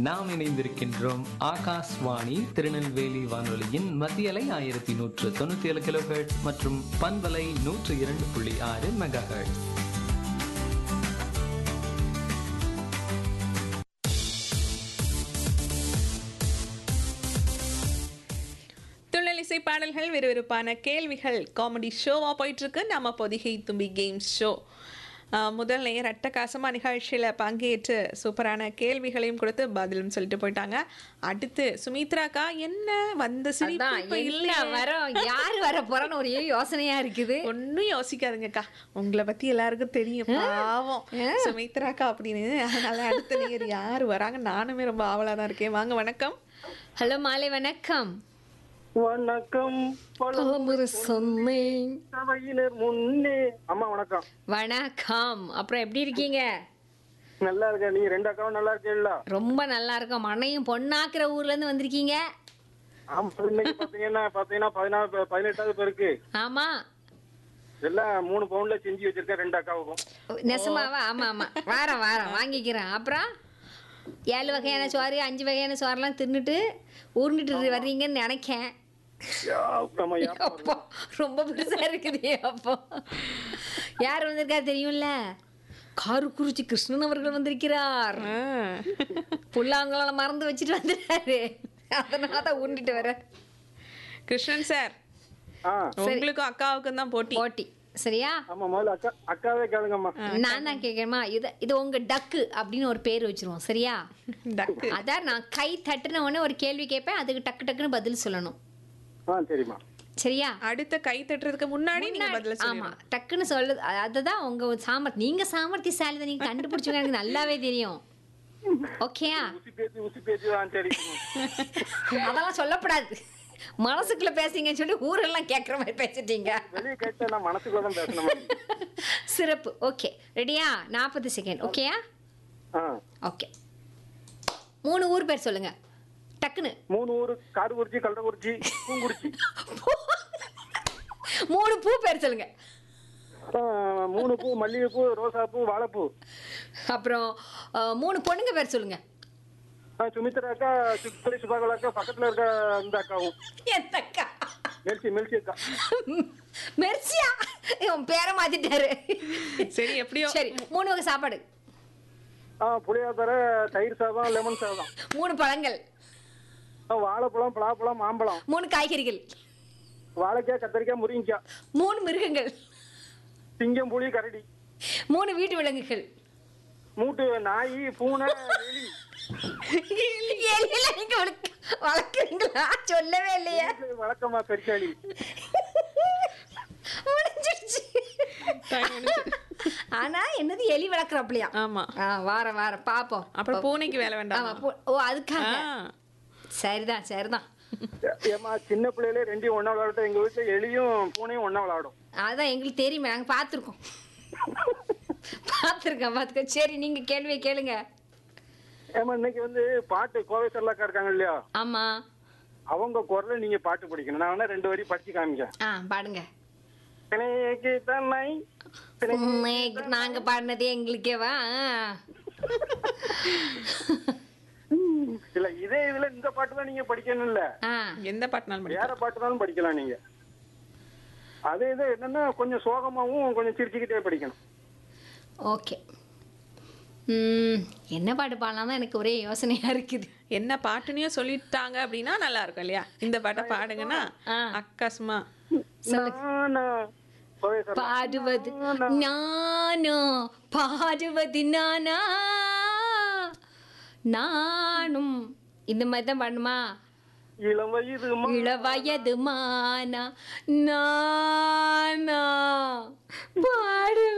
நாம் இணைந்திருக்கின்றோம் ஆகாஷ்வாணி திருநெல்வேலி வானொலியின் மத்தியலை ஆயிரத்தி நூற்று தொண்ணூத்தி ஏழு கிலோ மற்றும் பண்பலை நூற்று இரண்டு புள்ளி ஆறு மெகா துள்ளலிசை பாடல்கள் விறுவிறுப்பான கேள்விகள் காமெடி ஷோவாக போயிட்டுருக்கு நம்ம பொதிகை தும்பி கேம்ஸ் ஷோ முதல் நேர் அட்டகாசமாக நிகழ்ச்சியில் பங்கேற்று சூப்பரான கேள்விகளையும் கொடுத்து பதிலும் சொல்லிட்டு போயிட்டாங்க அடுத்து சுமித்ராக்கா என்ன வந்த சிரிப்பு அதான் இப்ப என்ன இல்லையே வரோம் யார் வர போறோன்னு ஒரே யோசனையா இருக்குது ஒன்றும் யோசிக்காதுங்கக்கா உங்களை பத்தி எல்லாருக்கும் தெரியும் பாவம் சுமித்ராக்கா அப்படின்னு அதனால அடுத்த நேர் யார் வராங்க நானுமே ரொம்ப ஆவலா தான் இருக்கேன் வாங்க வணக்கம் ஹலோ மாலை வணக்கம் வணக்கம் ஒரு சொன்னேன் சபையினர் முன்னே அம்மா வணக்கம் வணக்கம் அப்புறம் எப்படி இருக்கீங்க நல்லா இருக்க நீ ரெண்டு அக்காவும் நல்லா இருக்கீங்களா ரொம்ப நல்லா இருக்கோம் மண்ணையும் பொண்ணாக்குற ஊர்ல இருந்து வந்திருக்கீங்க ஆமா இன்னைக்கு பாத்தீங்கன்னா பாத்தீங்கன்னா பதினாறு பே- பதினெட்டாவது பேருக்கு ஆமா எல்லாம் மூணு பவுண்ட்ல செஞ்சு வச்சிருக்கேன் ரெண்டு அக்காவுக்கும் நெசமாவா ஆமா ஆமா வாரம் வாரம் வாங்கிக்கிறேன் அப்புறம் ஏழு வகையான சோறு அஞ்சு வகையான சோறெல்லாம் தின்னுட்டு உருண்டுட்டு வர்றீங்கன்னு நினைக்கேன் யா, நம்ம யா- அப்போ ரொம்ப பெருசா இருக்குது அப்போ யார் வந்திருக்கா தெரியும்ல காருக்குறிச்சி கிருஷ்ணன் அவர்கள் வந்திருக்கிறார் ஆ, புல்லாங்குழல மறந்து வச்சுட்டு வந்துட்டாரு அதனால தான் உருண்டுட்டு வர கிருஷ்ணன் சார் ஆ உங்களுக்கும் அக்காவுக்கும் தான் போட்டி போட்டி சரியா ஆமா முதல்ல அக்கா அக்காவே கேளுங்கம்மா நான் தான் கேட்கணுமா இது இது உங்க டக்கு அப்படின்னு ஒரு பேர் வச்சிருவோம் சரியா டக்கு அதான் நான் கை தட்டுன உடனே ஒரு கேள்வி கேட்பேன் அதுக்கு டக்கு டக்குன்னு பதில் சொல்லணும் ஆ சரிம்மா சரியா அடுத்த கை தட்டுறதுக்கு முன்னாடி நீங்க பதில ஆமா சொல்லணும் டக்குன்னு சொல்லு அ- அதுதான் உங்க சாமர்த்தி நீங்க சாமர்த்தியசாலி தான் நீங்க கண்டுபிடிச்சவங்க எனக்கு நல்லாவே தெரியும் ஓகேயா உசி பேச்சு உசி பேச்சு தான் சரி அதெல்லாம் சொல்லக்கூடாது மனசுக்குள்ள பேசுங்கன்னு சொல்லி ஊரெல்லாம் கேட்குற மாதிரி பேசிட்டீங்க வெளியே கேட்டா நான் மனசுக்குள்ள தான் பேசணும் சிறப்பு ஓகே ரெடியா நாற்பது செகண்ட் ஓகேயா ஆ ஓகே மூணு ஊர் பேர் சொல்லுங்க டக்குன்னு மூணு ஊரு காடுகுறிச்சி கள்ளக்குறிச்சி பூங்குறிச்சி மூணு பூ பேர் சொல்லுங்க ஆ, மூணு பூ மல்லிகைப்பூ ரோசாப்பூ வாழைப்பூ அப்புறம் அஹ், மூணு பொண்ணுங்க பேர் சொல்லுங்க ஆ, சுமித்ரா அக்கா சுத்தரி சுபாகலா அக்கா பக்கத்துல இருக்க இந்த அக்காவும் எந்த அக்கா மெல்சி மெல்சி அக்கா மெர்சியா இவன் பேரை மாத்திட்டாரு சரி எப்படியோ சரி மூணு வகை சாப்பாடு ஆ புளியாத்தர தயிர் சாதம் லெமன் சாதம் மூணு பழங்கள் ஆ, வாழைப்பழம் பலாப்பழம் மாம்பழம் மூணு காய்கறிகள் வாழைக்காய் கத்திரிக்காய் முருங்கைக்காய் மூணு மிருகங்கள் சிங்கம் புலி கரடி மூணு வீட்டு விலங்குகள் மூட்டு நாய் பூனை எலி எலியில நீங்க வளர்க்க- வளர்க்குறீங்களா சொல்லவே இல்லையா வீட்டுல வழக்கமா பெருச்சாளி முடிஞ்சிருச்சு Time முடிஞ்சுது. ஆனா என்னது எலி வளர்க்குறாப்லையா ஆமா ஆ வார வாரம் பாப்போம் அப்புறம் பூனைக்கு வேலை ஆமா வேண்டாம் பூ- ஓ அதுக்காக ஆ, சரிதான் சரிதான் ஏமா சின்ன பிள்ளையில ரெண்டையும் ஒண்ணா விளையாட்டும் எங்க வீட்டுல எலியும் பூனையும் ஒண்ணா விளையாடும் அதான் எங்களுக்கு தெரியுமே நாங்க பார்த்துருக்கோம் பார்த்துருக்கோம் பார்த்துக்கோ சரி நீங்க கேள்வியை கேளுங்க ஏமா இன்னைக்கு வந்து பாட்டு கோவை சரலாக்கா இருக்காங்க இல்லையா ஆமா அவங்க குரல்ல நீங்க பாட்டு படிக்கணும் நான் வேணா ரெண்டு வரி படிச்சு காமிக்கேன் ஆ பாடுங்க தினைக்கு தன்னை தினை- உம், நாங்க பாடினதே எங்களுக்கேவா ஆ. இல்ல இதே இதுல இந்த பாட்டு தான் நீங்க படிக்கணும் இல்ல ஆ எந்த பாட்டுனாலும் வேற பாட்டு தான் படிக்கலாம் நீங்க அதே இது என்னன்னா கொஞ்சம் சோகமாவும் கொஞ்சம் சிரிச்சுக்கிட்டே படிக்கணும் ஓகே ம், என்ன பாட்டு பாடலாம் தான் எனக்கு ஒரே யோசனையா இருக்குது என்ன பாட்டுனையும் சொல்லிட்டாங்க அப்படின்னா நல்லா இருக்கும் இல்லையா இந்த பாட்டை பாடுங்கன்னா ஆ. அக்காசுமா நானா கோவை சரளா. பாடுவது நானோ பாடுவது நானா நானும் இந்த மாதிரி தான் பாடணுமா இளம் வயது மா- இளவயது மானா நானா பாடு